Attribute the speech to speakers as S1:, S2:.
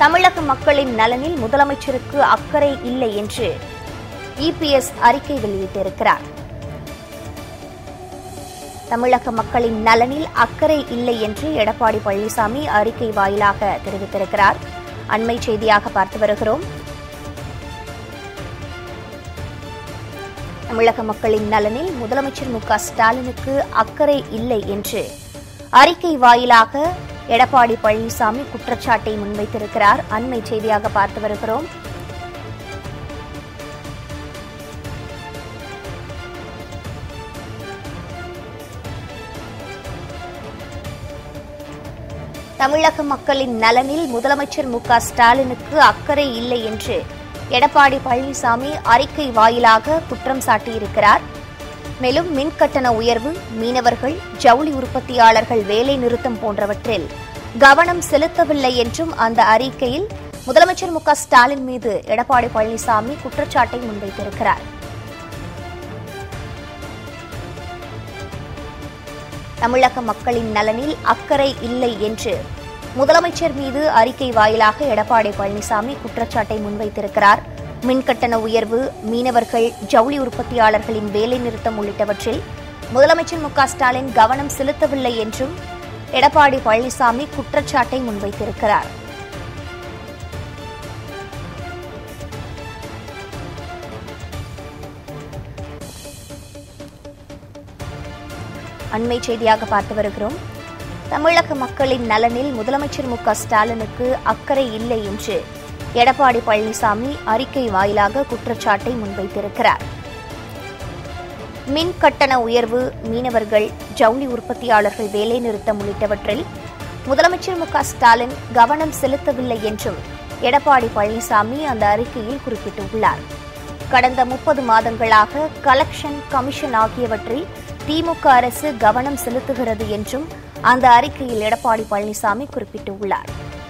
S1: தமிழக மக்களின் நலனில் முதலமைச்சருக்கு அக்கறை இல்லை என்று இபிஎஸ் அறிக்கை வெளியிட்டிருக்கிறார் தமிழக மக்களின் நலனில் அக்கறை இல்லை என்று எடப்பாடி பழனிசாமி அறிக்கை வாயிலாக தெரிவித்திருக்கிறார் அண்மை செய்தியாக பார்த்து வருகிறோம் தமிழக மக்களின் நலனில் முதலமைச்சர் மு க ஸ்டாலினுக்கு அக்கறை இல்லை என்று அறிக்கை வாயிலாக எடப்பாடி பழனிசாமி குற்றச்சாட்டை முன்வைத்திருக்கிறார் அண்மை செய்தியாக பார்த்து வருகிறோம் தமிழக மக்களின் நலனில் முதலமைச்சர் மு க ஸ்டாலினுக்கு அக்கறை இல்லை என்று எடப்பாடி பழனிசாமி அறிக்கை வாயிலாக குற்றம் சாட்டியிருக்கிறார் மேலும் மின் கட்டண உயர்வு மீனவர்கள் ஜவுளி உற்பத்தியாளர்கள் வேலை நிறுத்தம் போன்றவற்றில் கவனம் செலுத்தவில்லை என்றும் அந்த அறிக்கையில் முதலமைச்சர் மு க ஸ்டாலின் மீது எடப்பாடி பழனிசாமி குற்றச்சாட்டை முன்வைத்திருக்கிறார் தமிழக மக்களின் நலனில் அக்கறை இல்லை என்று முதலமைச்சர் மீது அறிக்கை வாயிலாக எடப்பாடி பழனிசாமி குற்றச்சாட்டை முன்வைத்திருக்கிறார் மின்கட்டண உயர்வு மீனவர்கள் ஜவுளி உற்பத்தியாளர்களின் வேலைநிறுத்தம் உள்ளிட்டவற்றில் முதலமைச்சர் மு க ஸ்டாலின் கவனம் செலுத்தவில்லை என்றும் எடப்பாடி பழனிசாமி குற்றச்சாட்டை முன்வைத்திருக்கிறார் அண்மை செய்தியாக பார்த்து வருகிறோம் தமிழக மக்களின் நலனில் முதலமைச்சர் மு க ஸ்டாலினுக்கு அக்கறை இல்லை என்று எடப்பாடி பழனிசாமி அறிக்கை வாயிலாக குற்றச்சாட்டை முன்வைத்திருக்கிறார் மின் கட்டண உயர்வு மீனவர்கள் ஜவுளி உற்பத்தியாளர்கள் வேலைநிறுத்தம் உள்ளிட்டவற்றில் முதலமைச்சர் மு க ஸ்டாலின் கவனம் செலுத்தவில்லை என்றும் எடப்பாடி பழனிசாமி அந்த அறிக்கையில் குறிப்பிட்டுள்ளார் கடந்த முப்பது மாதங்களாக கலெக்ஷன் கமிஷன் ஆகியவற்றில் திமுக அரசு கவனம் செலுத்துகிறது என்றும் அந்த அறிக்கையில் எடப்பாடி பழனிசாமி குறிப்பிட்டுள்ளார்